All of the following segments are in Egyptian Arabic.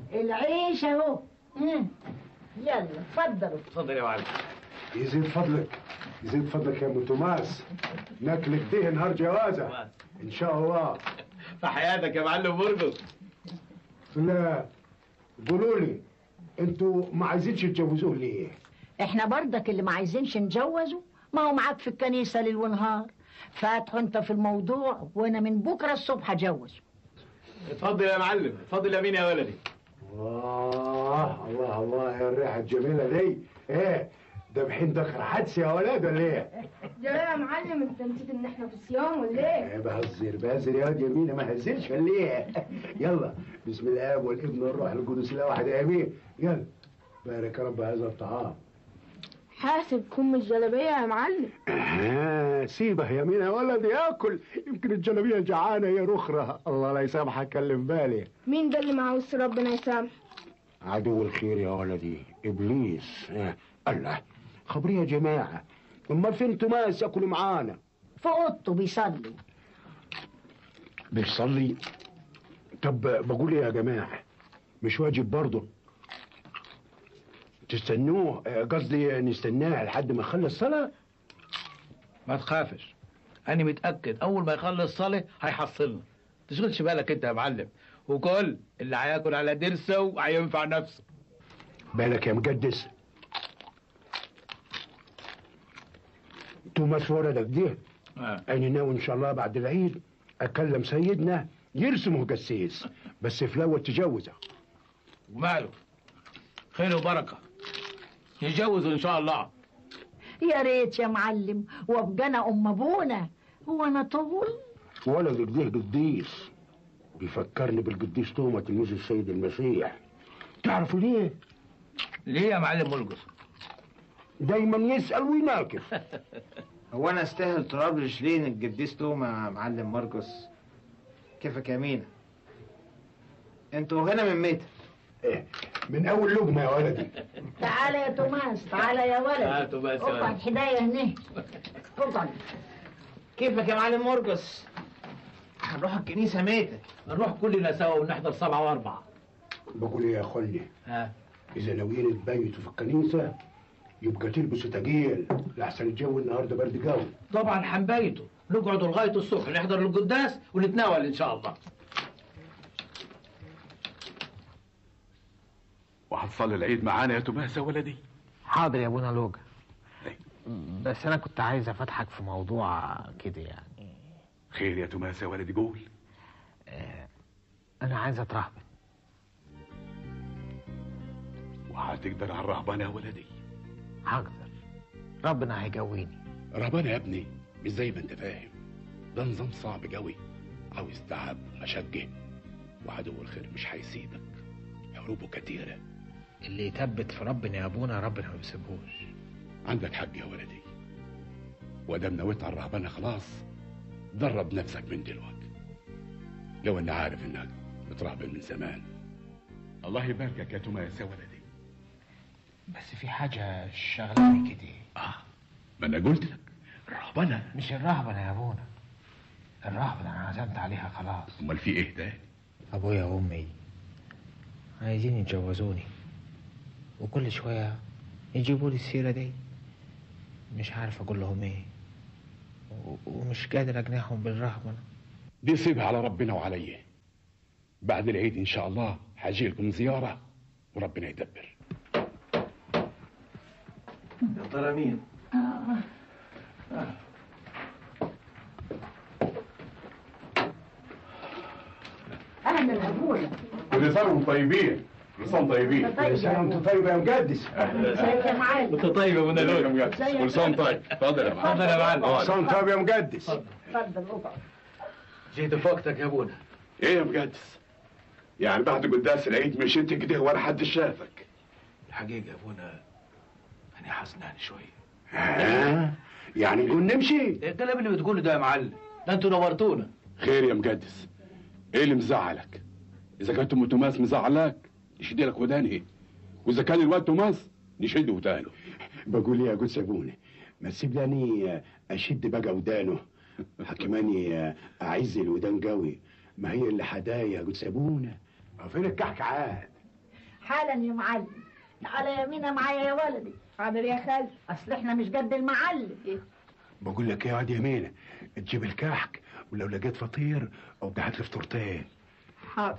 العيش اهو مم. يلا اتفضلوا اتفضل يا معلم يزيد فضلك يزيد فضلك يا ابو توماس ناكلك ديه نهار جوازه ان شاء الله في حياتك يا معلم برجس لا قولوا لي انتوا ما عايزينش تتجوزوه ليه؟ احنا برضك اللي ما عايزينش نجوزه ما هو معاك في الكنيسة ليل ونهار فاتحوا انت في الموضوع وانا من بكرة الصبح اجوزه اتفضل يا معلم اتفضل يا مين يا ولدي الله الله الله يا الريحه الجميله دي ايه ده بحين دخل حدس يا ولاد ولا ايه؟ جلال يا معلم انت نسيت ان احنا في صيام ولا ايه؟ ايه بهزر بهزر يا واد يمينه ما هزرش ولا ايه؟ يلا بسم الاب والابن والروح القدس لا واحد امين يلا بارك رب هذا الطعام حاسب كم الجلابية يا معلم آه سيبه يا مين يا ولد ياكل يمكن الجلابيه جعانه يا رخره الله لا يسامحك كلم بالي مين ده اللي معوز ربنا يسامح عدو الخير يا ولدي ابليس آه. الله خبري يا جماعه امال فين توماس ياكل معانا في اوضته بيصلي بيصلي طب بقول ايه يا جماعه مش واجب برضه تستنوه آه، قصدي نستناه لحد ما يخلص صلاه ما تخافش انا متاكد اول ما يخلص صلاه هيحصلنا تشغلش بالك انت يا معلم وكل اللي هياكل على درسه هينفع نفسه بالك يا مقدس توماس ولدك ده آه. أنا ناوي إن شاء الله بعد العيد أكلم سيدنا يرسمه قسيس بس في الأول تجوزه وماله خير وبركه يتجوزوا ان شاء الله يا ريت يا معلم وابقى انا ام ابونا هو انا طول ولدك ده قديس بيفكرني بالقديس توما تلميذ السيد المسيح تعرفوا ليه؟ ليه يا معلم ملقص دايما يسأل ويناكر هو انا استاهل تراب رجلين القديس توما يا معلم مرقس كيفك يا مينا انتوا هنا من متر من أول لقمة يا ولدي تعالى يا توماس تعالى يا ولد تعال توماس يا ولد. اقعد حداية هنا اقعد كيفك يا معلم مرقس هنروح الكنيسة ميتة نروح كلنا سوا ونحضر سبعة وأربعة بقول إيه يا أخواني ها إذا ناويين تبيتوا في الكنيسة يبقى تلبسوا تقيل لأحسن الجو النهارده برد قوي طبعا حنبيته نقعد لغاية الصبح نحضر القداس ونتناول إن شاء الله وهتصلي العيد معانا يا توماس يا ولدي حاضر يا ابونا لوجا بس انا كنت عايز افتحك في موضوع كده يعني خير يا توماس يا ولدي قول انا عايز اترهبن وهتقدر على الرهبنه يا ولدي هقدر ربنا هيجويني رهبنه يا ابني مش زي ما انت فاهم ده نظام صعب قوي عاوز تعب ومشقه وعدو الخير مش هيسيبك حروبه كتيره اللي يثبت في ربنا يا ابونا ربنا ما بيسيبهوش عندك حق يا ولدي ودام نويت على الرهبنه خلاص درب نفسك من دلوقتي لو اني عارف انك مترهبن من زمان الله يباركك يا توماس يا ولدي بس في حاجة شغلاني كده اه ما انا قلت لك الرهبنه مش الرهبنة يا ابونا الرهبنة انا عزمت عليها خلاص امال في ايه ده ابويا وامي عايزين يتجوزوني وكل شوية يجيبوا لي السيرة دي مش عارف اقول لهم ايه و- ومش قادر اقنعهم بالرهبنة دي سيبها على ربنا وعليه بعد العيد ان شاء الله هاجي لكم زياره وربنا يدبر يا ترى مين؟ اهلا ابونا كل سنه وانتم طيبين كل سنه وانتم طيبين كل سنة وأنت طيب يا مقدس ازيك يا معلم انت طيب يا ابونا لوجا كل سنه وانتم طيب اتفضل يا معلم اتفضل يا معلم صوم طيب يا مقدس اتفضل اقعد جيت في وقتك يا ابونا ايه يا مقدس يعني بعد قداس العيد مش انت كده ولا حد شافك الحقيقة يا ابونا أنا حزنان شوية ها يعني نقول نمشي إيه الكلام اللي بتقوله ده يا معلم ده انتوا نورتونا خير يا مقدس ايه اللي مزعلك اذا كان ام توماس مزعلاك نشد لك وداني واذا كان الواد توماس نشد ودانه بقول ايه يا قدس ابونا ما تسيب لاني اشد بقى ودانه حكماني اعز الودان قوي ما هي اللي حدايا يا قدس ابونا فين الكحك عاد حالا يا معلم تعالى يمينة معايا يا ولدي حاضر يا خال اصل احنا مش قد المعلم بقول لك ايه يا واد يمينة تجيب الكحك ولو لقيت فطير او هات لي فطورتين حاضر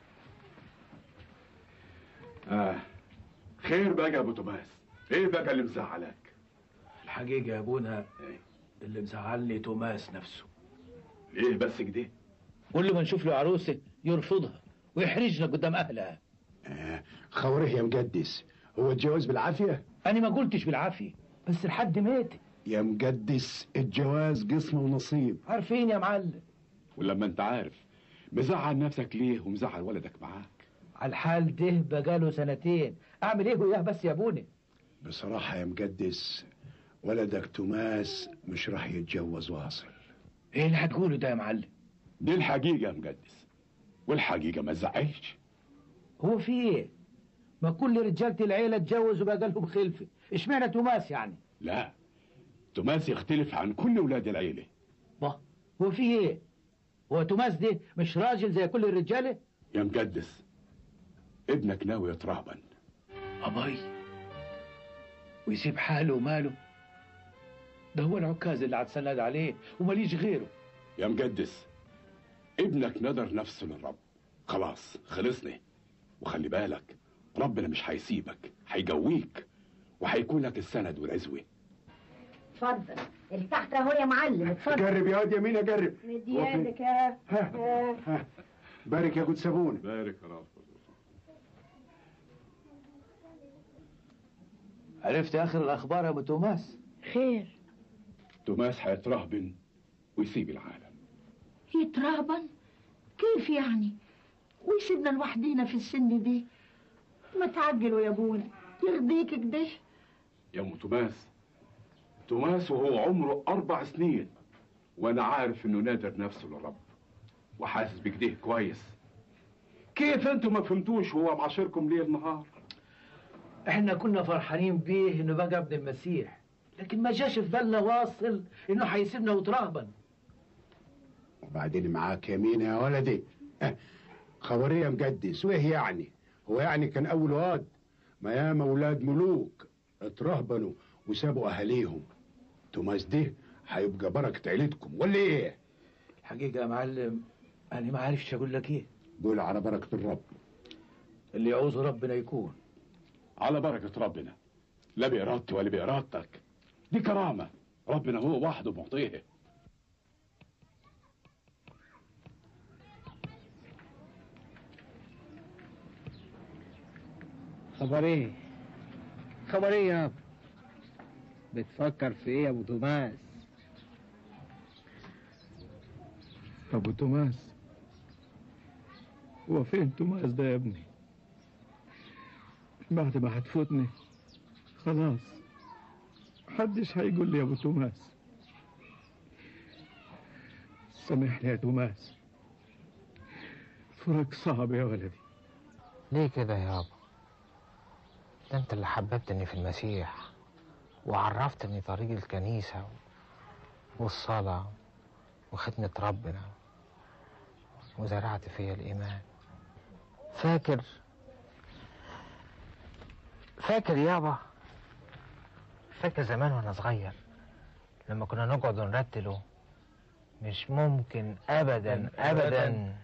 آه خير بقى يا ابو توماس ايه بقى اللي مزعلك الحقيقة يا ابونا اللي مزعلني توماس نفسه ليه بس كده كل ما نشوف له عروسة يرفضها ويحرجنا قدام أهلها آه خوريه يا مقدس هو الجواز بالعافية أنا ما قلتش بالعافية بس لحد مات يا مقدس الجواز قسمة ونصيب عارفين يا معلم ولما انت عارف مزعل نفسك ليه ومزعل ولدك معاك على الحال ده بقاله سنتين أعمل إيه وياه بس يا ابونا بصراحة يا مقدس ولدك توماس مش راح يتجوز واصل إيه اللي هتقوله ده يا معلم دي الحقيقة يا مقدس والحقيقة ما تزعلش هو في إيه ما كل رجالة العيلة اتجوزوا بقى لهم خلفة اشمعنى توماس يعني لا توماس يختلف عن كل ولاد العيلة ما هو في إيه هو توماس ده مش راجل زي كل الرجالة يا مقدس ابنك ناوي يترهبن أبي ويسيب حاله وماله ده هو العكاز اللي هتسند عليه وماليش غيره يا مقدس ابنك نذر نفسه للرب خلاص خلصنا وخلي بالك ربنا مش هيسيبك هيجويك وهيكون لك السند والعزوه اتفضل الكحك اهو يا معلم اتفضل جرب يا واد يمينة جرب مد يدك ها ها ها بارك يا جود سابون بارك يا رب عرفت آخر الأخبار يا أبو توماس خير توماس هيترهبن ويسيب العالم يترهبن كيف يعني ويسيبنا لوحدينا في السن دي ما تعجلوا يا ابونا يرضيك كده يا ام توماس توماس وهو عمره اربع سنين وانا عارف انه نادر نفسه للرب وحاسس بكده كويس كيف انتوا ما فهمتوش هو معاشركم ليل نهار احنا كنا فرحانين بيه انه بقى ابن المسيح لكن ما جاش في بالنا واصل انه هيسيبنا وترهبن وبعدين معاك يمينة يا ولدي اه، خبرية مقدس وايه يعني هو يعني كان اول واد ما ياما اولاد ملوك اترهبنوا وسابوا اهاليهم توماس ده هيبقى بركة عيلتكم ولا ايه الحقيقة يا معلم أنا ما عارفش أقول لك إيه قول على بركة الرب اللي يعوزه ربنا يكون على بركة ربنا لا بإرادتي ولا بإرادتك دي كرامة ربنا هو وحده معطيها خبر ايه خبر ايه يابا بتفكر في ايه يا ابو توماس أبو توماس هو فين توماس ده يا ابني بعد ما هتفوتني خلاص محدش هيقول لي يا أبو توماس سامحني يا توماس فراق صعب يا ولدي ليه كده يابا ده انت اللي حببتني في المسيح وعرفتني طريق الكنيسة والصلاة وخدمة ربنا وزرعت فيا الإيمان فاكر فاكر يابا فاكر زمان وانا صغير لما كنا نقعد نرتله مش ممكن ابدا ابدا